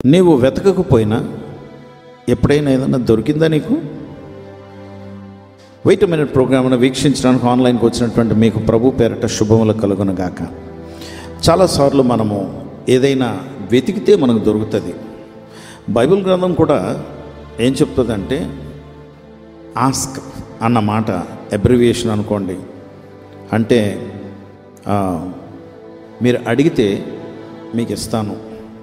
నీవు వెతకకపోయినా ఎప్పుడైనా ఏదైనా దొరికిందా నీకు వెయిట్ మినిట్ ప్రోగ్రామ్ను వీక్షించడానికి ఆన్లైన్కి వచ్చినటువంటి మీకు ప్రభు పేరట శుభములు కలుగునగాక చాలాసార్లు మనము ఏదైనా వెతికితే మనకు దొరుకుతుంది బైబిల్ గ్రంథం కూడా ఏం చెప్తుందంటే ఆస్క్ అన్న మాట అబ్రివియేషన్ అనుకోండి అంటే ఆ, మీరు అడిగితే మీకు ఇస్తాను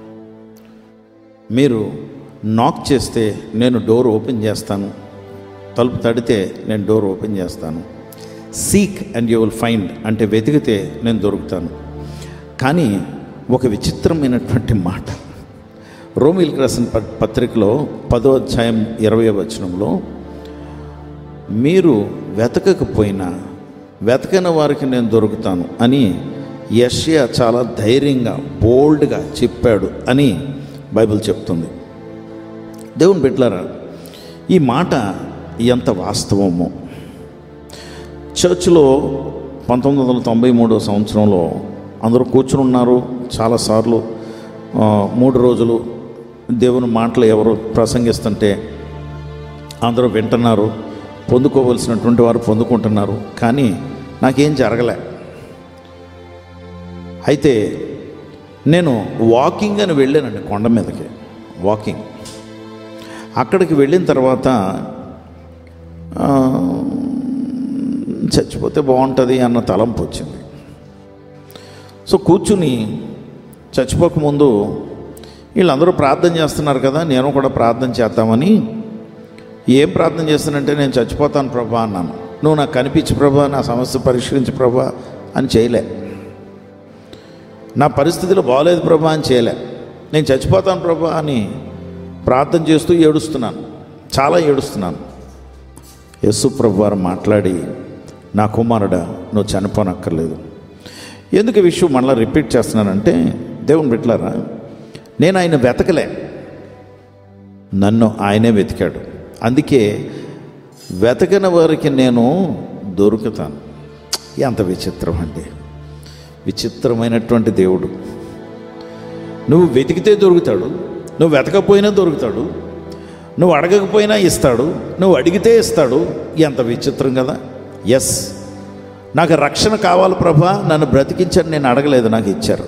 మీరు నాక్ చేస్తే నేను డోర్ ఓపెన్ చేస్తాను తలుపు తడితే నేను డోర్ ఓపెన్ చేస్తాను seek and you will find అంటే వెతికితే నేను దొరుకుతాను కానీ ఒక విచిత్రమైనటువంటి మాట రోమిల్కి రాసిన ప- పత్రికలో పదో అధ్యాయం ఇరవై వచనంలో మీరు వెతకకపోయినా వెతకని వారికి నేను దొరుకుతాను అని యష్యా చాలా ధైర్యంగా బోల్డ్గా చెప్పాడు అని బైబిల్ చెప్తుంది దేవుని బిడ్డలారా ఈ మాట ఎంత వాస్తవమో చర్చ్లో పంతొమ్మిది వందల తొంభై మూడో సంవత్సరంలో అందరూ కూర్చుని ఉన్నారు చాలాసార్లు ఆ, మూడు రోజులు దేవుని మాటలు ఎవరు ప్రసంగిస్తుంటే అందరూ వింటున్నారు పొందుకోవలసినటువంటి వారు పొందుకుంటున్నారు కానీ నాకేం జరగలే అయితే నేను వాకింగ్ అని వెళ్ళానండి కొండ మీదకి వాకింగ్ అక్కడికి వెళ్ళిన తర్వాత ఆ, చచ్చిపోతే బాగుంటుంది అన్న తలంపు వచ్చింది సో కూర్చుని చచ్చిపోకముందు వీళ్ళందరూ ప్రార్థన చేస్తున్నారు కదా నేను కూడా ప్రార్థన చేద్దామని ఏం ప్రార్థన చేస్తానంటే నేను చచ్చిపోతాను ప్రభా అన్నాను నువ్వు నాకు కనిపించి ప్రభా నా సమస్య పరిష్కరించి ప్రభా అని చేయలే నా పరిస్థితిలో బాగలేదు ప్రభా అని చేయలే నేను చచ్చిపోతాను ప్రభా అని ప్రార్థన చేస్తూ ఏడుస్తున్నాను చాలా ఏడుస్తున్నాను యస్సు ప్రభు వారు మాట్లాడి నా కుమారుడా నువ్వు చనిపోనక్కర్లేదు ఎందుకు ఈ విషయం మళ్ళీ రిపీట్ చేస్తున్నానంటే దేవుని బిడ్డలారా నేను ఆయన వెతకలే నన్ను ఆయనే వెతికాడు అందుకే వెతకని వారికి నేను దొరుకుతాను ఎంత విచిత్రం అండి విచిత్రమైనటువంటి దేవుడు నువ్వు వెతికితే దొరుకుతాడు నువ్వు వెతకపోయినా దొరుకుతాడు నువ్వు అడగకపోయినా ఇస్తాడు నువ్వు అడిగితే ఇస్తాడు ఎంత విచిత్రం కదా ఎస్ నాకు రక్షణ కావాలి ప్రభా నన్ను బ్రతికించని నేను అడగలేదు నాకు ఇచ్చారు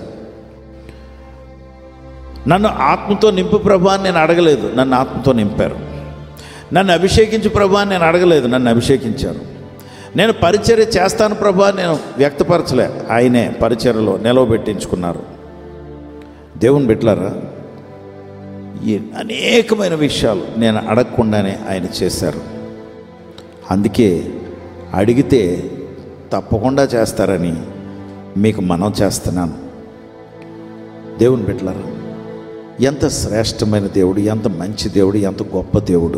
నన్ను ఆత్మతో నింపు ప్రభా అని నేను అడగలేదు నన్ను ఆత్మతో నింపారు నన్ను అభిషేకించు ప్రభా అని నేను అడగలేదు నన్ను అభిషేకించారు నేను పరిచర్య చేస్తాను ప్రభా నేను వ్యక్తపరచలే ఆయనే పరిచర్యలో నిలవబెట్టించుకున్నారు దేవుని బిడ్డలారా ఈ అనేకమైన విషయాలు నేను అడగకుండానే ఆయన చేశారు అందుకే అడిగితే తప్పకుండా చేస్తారని మీకు మనం చేస్తున్నాను దేవుని బిడ్డలారా ఎంత శ్రేష్టమైన దేవుడు ఎంత మంచి దేవుడు ఎంత గొప్ప దేవుడు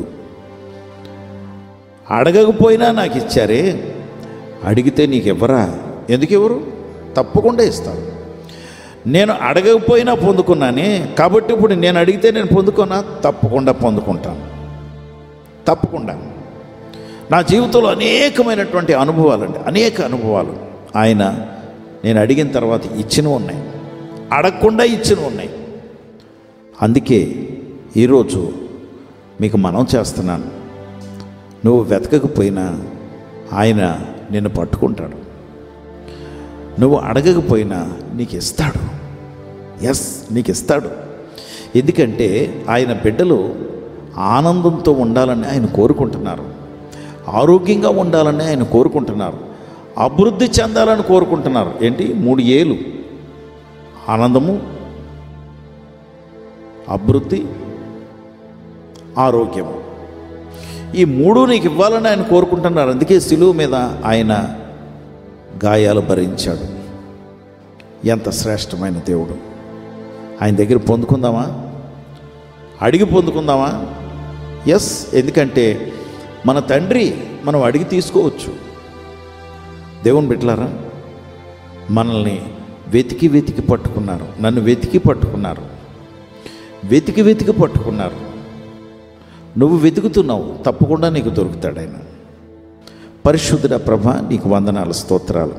అడగకపోయినా నాకు ఇచ్చారే అడిగితే నీకు ఇవ్వరా ఎందుకు ఇవ్వరు తప్పకుండా ఇస్తాను నేను అడగకపోయినా పొందుకున్నానే కాబట్టి ఇప్పుడు నేను అడిగితే నేను పొందుకున్నా తప్పకుండా పొందుకుంటాను తప్పకుండా నా జీవితంలో అనేకమైనటువంటి అనుభవాలు అండి అనేక అనుభవాలు ఆయన నేను అడిగిన తర్వాత ఇచ్చినవి ఉన్నాయి అడగకుండా ఇచ్చినవి ఉన్నాయి అందుకే ఈరోజు మీకు మనం చేస్తున్నాను నువ్వు వెతకకపోయినా ఆయన నిన్ను పట్టుకుంటాడు నువ్వు అడగకపోయినా నీకు ఇస్తాడు ఎస్ నీకు ఇస్తాడు ఎందుకంటే ఆయన బిడ్డలు ఆనందంతో ఉండాలని ఆయన కోరుకుంటున్నారు ఆరోగ్యంగా ఉండాలని ఆయన కోరుకుంటున్నారు అభివృద్ధి చెందాలని కోరుకుంటున్నారు ఏంటి మూడు ఏలు ఆనందము అభివృద్ధి ఆరోగ్యము ఈ మూడు నీకు ఇవ్వాలని ఆయన కోరుకుంటున్నారు అందుకే సిలువు మీద ఆయన గాయాలు భరించాడు ఎంత శ్రేష్టమైన దేవుడు ఆయన దగ్గర పొందుకుందామా అడిగి పొందుకుందామా ఎస్ ఎందుకంటే మన తండ్రి మనం అడిగి తీసుకోవచ్చు దేవుని బిడ్డలారా మనల్ని వెతికి వెతికి పట్టుకున్నారు నన్ను వెతికి పట్టుకున్నారు వెతికి వెతికి పట్టుకున్నారు నువ్వు వెతుకుతున్నావు తప్పకుండా నీకు దొరుకుతాడు ఆయన పరిశుద్ధుడ ప్రభ నీకు వందనాలు స్తోత్రాలు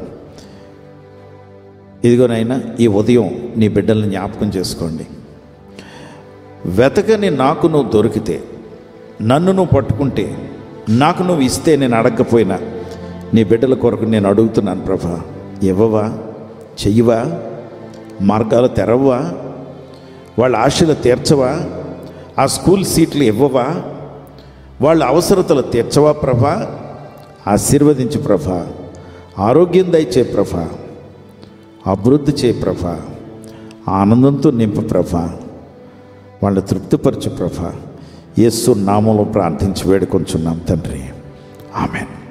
ఇదిగోనైనా ఈ ఉదయం నీ బిడ్డల్ని జ్ఞాపకం చేసుకోండి వెతకని నాకు నువ్వు దొరికితే నన్ను నువ్వు పట్టుకుంటే నాకు నువ్వు ఇస్తే నేను అడగకపోయినా నీ బిడ్డల కొరకు నేను అడుగుతున్నాను ప్రభా ఇవ్వవా చెయ్యవా మార్గాలు తెరవవా వాళ్ళ ఆశలు తీర్చవా ఆ స్కూల్ సీట్లు ఇవ్వవా వాళ్ళ అవసరతలు తీర్చవా ప్రభా ఆశీర్వదించు ప్రభా ఆరోగ్యం దయచే ప్రభా అభివృద్ధి చే ప్రభా ఆనందంతో నింపు ప్రభా వాళ్ళ తృప్తిపరచు ప్రభా యేసు నామంలో ప్రార్థించి వేడుకొంచున్నాం తండ్రి ఆమెన్